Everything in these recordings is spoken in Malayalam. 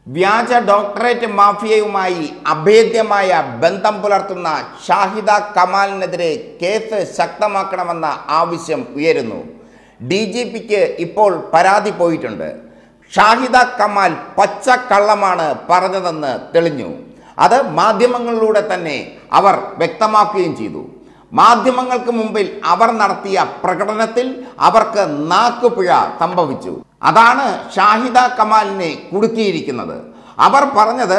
വ്യാജ ഡോക്ടറേറ്റ് മാഫിയയുമായി അഭേദ്യമായ ബന്ധം പുലർത്തുന്ന ഷാഹിദ കമാലിനെതിരെ കേസ് ശക്തമാക്കണമെന്ന ആവശ്യം ഉയരുന്നു ഡി ജി പിക്ക് ഇപ്പോൾ പരാതി പോയിട്ടുണ്ട് ഷാഹിദ കമാൽ പച്ചക്കള്ളമാണ് പറഞ്ഞതെന്ന് തെളിഞ്ഞു അത് മാധ്യമങ്ങളിലൂടെ തന്നെ അവർ വ്യക്തമാക്കുകയും ചെയ്തു മാധ്യമങ്ങൾക്ക് മുമ്പിൽ അവർ നടത്തിയ പ്രകടനത്തിൽ അവർക്ക് നാക്കുപിഴ സംഭവിച്ചു അതാണ് ഷാഹിദ കമാലിനെ കുടുക്കിയിരിക്കുന്നത് അവർ പറഞ്ഞത്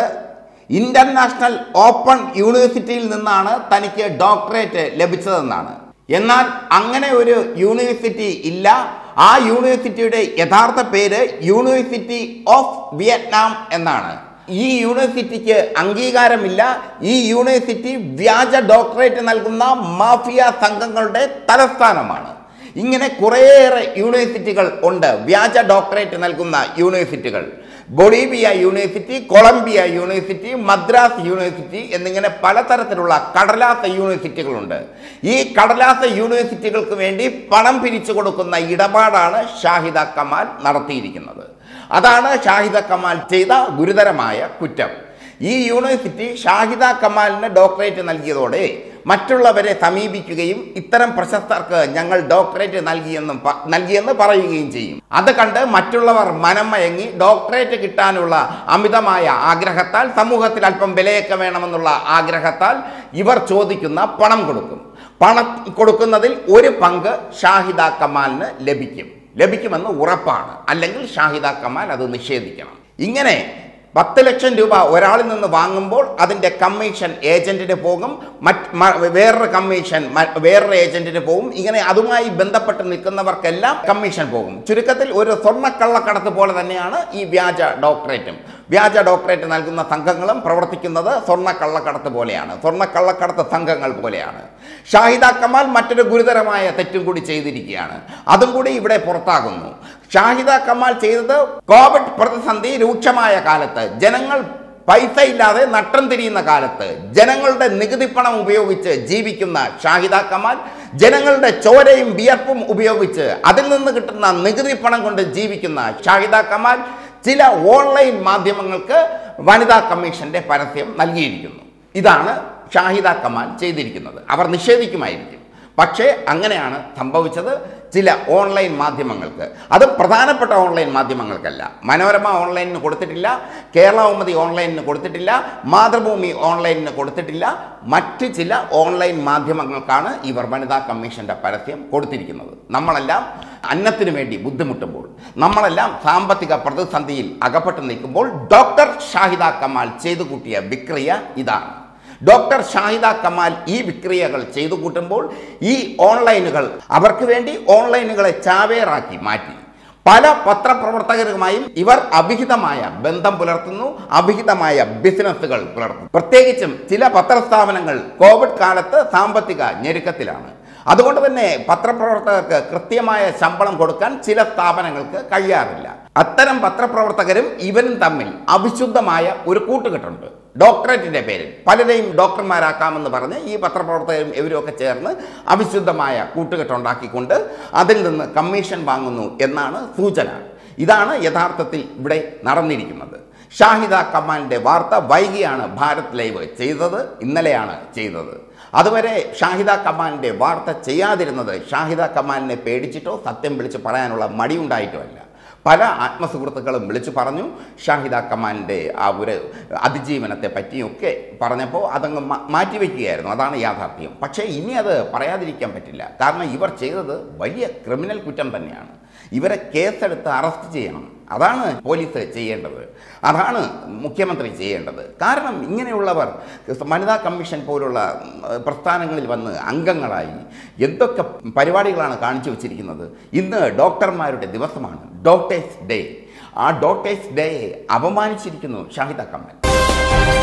ഇന്റർനാഷണൽ ഓപ്പൺ യൂണിവേഴ്സിറ്റിയിൽ നിന്നാണ് തനിക്ക് ഡോക്ടറേറ്റ് ലഭിച്ചതെന്നാണ് എന്നാൽ അങ്ങനെ ഒരു യൂണിവേഴ്സിറ്റി ഇല്ല ആ യൂണിവേഴ്സിറ്റിയുടെ യഥാർത്ഥ പേര് യൂണിവേഴ്സിറ്റി ഓഫ് വിയറ്റ്നാം എന്നാണ് ഈ യൂണിവേഴ്സിറ്റിക്ക് അംഗീകാരമില്ല ഈ യൂണിവേഴ്സിറ്റി വ്യാജ ഡോക്ടറേറ്റ് നൽകുന്ന മാഫിയ സംഘങ്ങളുടെ തലസ്ഥാനമാണ് ഇങ്ങനെ കുറേയേറെ യൂണിവേഴ്സിറ്റികൾ ഉണ്ട് വ്യാജ ഡോക്ടറേറ്റ് നൽകുന്ന യൂണിവേഴ്സിറ്റികൾ Bolivia university Colombia university Madras university എന്നിങ്ങനെ പലതരത്തിലുള്ള കടലാസ യൂണിവേഴ്സിറ്റികളുണ്ട് ഈ കടലാസ യൂണിവേഴ്സിറ്റികൾക്ക് വേണ്ടി പണം പിരിച്ചു കൊടുക്കുന്ന ഇടപാടാണ് ഷാഹിദ കമാൽ നടത്തിയിരിക്കുന്നത് അതാണ് ഷാഹിദ കമാൽ ചെയ്ത ഗുരുതരമായ കുറ്റം ഈ യൂണിവേഴ്സിറ്റി ഷാഹിദ കമാലിന് ഡോക്ടറേറ്റ് നൽകിയതോടെ മറ്റുള്ളവരെ സമീപിക്കുകയും ഇത്തരം പ്രശസ്തർക്ക് ഞങ്ങൾ ഡോക്ടറേറ്റ് നൽകിയെന്നും പ- നൽകിയെന്ന് പറയുകയും ചെയ്യും അത് കണ്ട് മറ്റുള്ളവർ മനം മയങ്ങി ഡോക്ടറേറ്റ് കിട്ടാനുള്ള അമിതമായ ആഗ്രഹത്താൽ സമൂഹത്തിൽ അല്പം വിലയൊക്കെ വേണമെന്നുള്ള ആഗ്രഹത്താൽ ഇവർ ചോദിക്കുന്ന പണം കൊടുക്കും പണം കൊടുക്കുന്നതിൽ ഒരു പങ്ക് ഷാഹിദ കമാലിന് ലഭിക്കും ലഭിക്കുമെന്ന് ഉറപ്പാണ് അല്ലെങ്കിൽ ഷാഹിദ കമാൽ അത് നിഷേധിക്കണം ഇങ്ങനെ പത്ത് ലക്ഷം രൂപ ഒരാളിൽ നിന്ന് വാങ്ങുമ്പോൾ അതിൻ്റെ കമ്മീഷൻ ഏജന്റിന് പോകും മറ്റ് മ- വേറൊരു കമ്മീഷൻ മ- വേറൊരു ഏജന്റിന് പോകും ഇങ്ങനെ അതുമായി ബന്ധപ്പെട്ട് നിൽക്കുന്നവർക്കെല്ലാം കമ്മീഷൻ പോകും ചുരുക്കത്തിൽ ഒരു സ്വർണ്ണക്കള്ളക്കടത്ത് പോലെ തന്നെയാണ് ഈ വ്യാജ ഡോക്ടറേറ്റും വ്യാജ ഡോക്ടറേറ്റ് നൽകുന്ന സംഘങ്ങളും പ്രവർത്തിക്കുന്നത് സ്വർണ്ണക്കള്ളക്കടത്ത് പോലെയാണ് സ്വർണ്ണക്കള്ളക്കടത്ത് സംഘങ്ങൾ പോലെയാണ് ഷാഹിദ കമാൽ മറ്റൊരു ഗുരുതരമായ തെറ്റും കൂടി ചെയ്തിരിക്കുകയാണ് അതും കൂടി ഇവിടെ പുറത്താകുന്നു ഷാഹിദ കമാൽ ചെയ്തത് കോവിഡ് പ്രതിസന്ധി രൂക്ഷമായ കാലത്ത് ജനങ്ങൾ പൈസ ഇല്ലാതെ നട്ടം തിരിയുന്ന കാലത്ത് ജനങ്ങളുടെ നികുതി പണം ഉപയോഗിച്ച് ജീവിക്കുന്ന ഷാഹിദ കമാൽ ജനങ്ങളുടെ ചോരയും വിയർപ്പും ഉപയോഗിച്ച് അതിൽ നിന്ന് കിട്ടുന്ന നികുതി പണം കൊണ്ട് ജീവിക്കുന്ന ഷാഹിദ കമാൽ ചില ഓൺലൈൻ മാധ്യമങ്ങൾക്ക് വനിതാ കമ്മീഷന്റെ പരസ്യം നൽകിയിരിക്കുന്നു ഇതാണ് ഷാഹിദ കമാൽ ചെയ്തിരിക്കുന്നത് അവർ നിഷേധിക്കുമായിരിക്കും പക്ഷേ അങ്ങനെയാണ് സംഭവിച്ചത് ചില ഓൺലൈൻ മാധ്യമങ്ങൾക്ക് അത് പ്രധാനപ്പെട്ട ഓൺലൈൻ മാധ്യമങ്ങൾക്കല്ല മനോരമ ഓൺലൈനിന് കൊടുത്തിട്ടില്ല കേരളൗമതി ഓൺലൈനിന് കൊടുത്തിട്ടില്ല മാതൃഭൂമി ഓൺലൈനിന് കൊടുത്തിട്ടില്ല മറ്റ് ചില ഓൺലൈൻ മാധ്യമങ്ങൾക്കാണ് ഇവർ വനിതാ കമ്മീഷന്റെ പരസ്യം കൊടുത്തിരിക്കുന്നത് നമ്മളെല്ലാം അന്നത്തിനു വേണ്ടി ബുദ്ധിമുട്ടുമ്പോൾ നമ്മളെല്ലാം സാമ്പത്തിക പ്രതിസന്ധിയിൽ അകപ്പെട്ട് നിൽക്കുമ്പോൾ ഡോക്ടർ ഷാഹിദ കമാൽ ചെയ്തു കൂട്ടിയ വിക്രിയ ഇതാണ് ഡോക്ടർ ഷാഹിദ കമാൽ ഈ വിക്രിയകൾ ചെയ്തു കൂട്ടുമ്പോൾ ഈ ഓൺലൈനുകൾ അവർക്ക് വേണ്ടി ഓൺലൈനുകളെ ചാവേറാക്കി മാറ്റി പല പത്രപ്രവർത്തകരുമായും ഇവർ അവിഹിതമായ ബന്ധം പുലർത്തുന്നു അവിഹിതമായ ബിസിനസ്സുകൾ പുലർത്തുന്നു പ്രത്യേകിച്ചും ചില പത്രസ്ഥാപനങ്ങൾ കോവിഡ് കാലത്ത് സാമ്പത്തിക ഞെരുക്കത്തിലാണ് അതുകൊണ്ട് തന്നെ പത്രപ്രവർത്തകർക്ക് കൃത്യമായ ശമ്പളം കൊടുക്കാൻ ചില സ്ഥാപനങ്ങൾക്ക് കഴിയാറില്ല അത്തരം പത്രപ്രവർത്തകരും ഇവരും തമ്മിൽ അവിശുദ്ധമായ ഒരു കൂട്ടുകെട്ടുണ്ട് ഡോക്ടറേറ്റിന്റെ പേരിൽ പലരെയും ഡോക്ടർമാരാക്കാമെന്ന് പറഞ്ഞ് ഈ പത്രപ്രവർത്തകരും ഇവരുമൊക്കെ ചേർന്ന് അവിശുദ്ധമായ കൂട്ടുകെട്ടുണ്ടാക്കിക്കൊണ്ട് അതിൽ നിന്ന് കമ്മീഷൻ വാങ്ങുന്നു എന്നാണ് സൂചന ഇതാണ് യഥാർത്ഥത്തിൽ ഇവിടെ നടന്നിരിക്കുന്നത് ഷാഹിദ കമാലിന്റെ വാർത്ത വൈകിയാണ് ഭാരത് ലൈവ് ചെയ്തത് ഇന്നലെയാണ് ചെയ്തത് അതുവരെ ഷാഹിദ കമാലിന്റെ വാർത്ത ചെയ്യാതിരുന്നത് ഷാഹിദ കമാലിനെ പേടിച്ചിട്ടോ സത്യം വിളിച്ച് പറയാനുള്ള മടിയുണ്ടായിട്ടോ അല്ല പല ആത്മസുഹൃത്തുക്കളും വിളിച്ചു പറഞ്ഞു ഷാഹിദ കമാലിൻ്റെ ആ ഒരു അതിജീവനത്തെ പറ്റിയൊക്കെ പറഞ്ഞപ്പോൾ അതങ്ങ് മാ- മാറ്റിവെക്കുകയായിരുന്നു അതാണ് യാഥാർത്ഥ്യം പക്ഷേ ഇനി അത് പറയാതിരിക്കാൻ പറ്റില്ല കാരണം ഇവർ ചെയ്തത് വലിയ ക്രിമിനൽ കുറ്റം തന്നെയാണ് ഇവരെ കേസെടുത്ത് അറസ്റ്റ് ചെയ്യണം അതാണ് പോലീസ് ചെയ്യേണ്ടത് അതാണ് മുഖ്യമന്ത്രി ചെയ്യേണ്ടത് കാരണം ഇങ്ങനെയുള്ളവർ വനിതാ കമ്മീഷൻ പോലുള്ള ഉം, പ്രസ്ഥാനങ്ങളിൽ വന്ന് അംഗങ്ങളായി എന്തൊക്കെ പരിപാടികളാണ് കാണിച്ചു വച്ചിരിക്കുന്നത് ഇന്ന് ഡോക്ടർമാരുടെ ദിവസമാണ് ഡോക്ടേഴ്സ് ഡേ ആ ഡോക്ടേഴ്സ് ഡേയെ അപമാനിച്ചിരിക്കുന്നു ഷാഹിദ കമ്മൽ